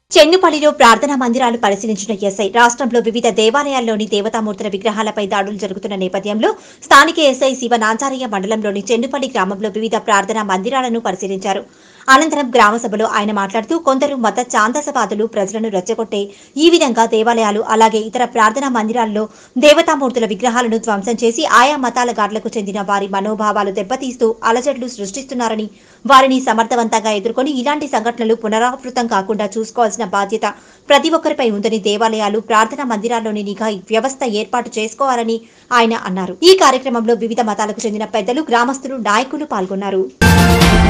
చెన్నుపల్లిలో ప్రార్థనా మందిరాలు పరిశీలించిన ఎస్ఐ రాష్ట్రంలో వివిధ దేవాలయాల్లోని దేవతామూర్తుల విగ్రహాలపై దాడులు జరుగుతున్న నేపథ్యంలో స్థానిక ఎస్ఐ శివ నాంచారయ్య మండలంలోని చెన్నుపల్లి గ్రామంలో వివిధ ప్రార్థనా మందిరాలను పరిశీలించారు అనంతరం గ్రామ సభలో ఆయన మాట్లాడుతూ కొందరు మత ఛాందసవాదులు ప్రజలను రెచ్చగొట్టే ఈ విధంగా దేవాలయాలు అలాగే ఇతర ప్రార్థనా మందిరాల్లో దేవతామూర్తుల విగ్రహాలను ధ్వంసం చేసి ఆయా మతాల గాడ్లకు చెందిన వారి మనోభావాలు దెబ్బతీస్తూ అలజడులు సృష్టిస్తున్నారని వారిని సమర్థవంతంగా ఎదుర్కొని ఇలాంటి సంఘటనలు పునరావృతం కాకుండా చూసుకోవాల్సిన బాధ్యత ప్రతి ఒక్కరిపై ఉందని దేవాలయాలు ప్రార్థనా మందిరాల్లోని నిఘా వ్యవస్థ ఏర్పాటు చేసుకోవాలని ఆయన అన్నారు ఈ కార్యక్రమంలో వివిధ మతాలకు చెందిన పెద్దలు గ్రామస్తులు నాయకులు పాల్గొన్నారు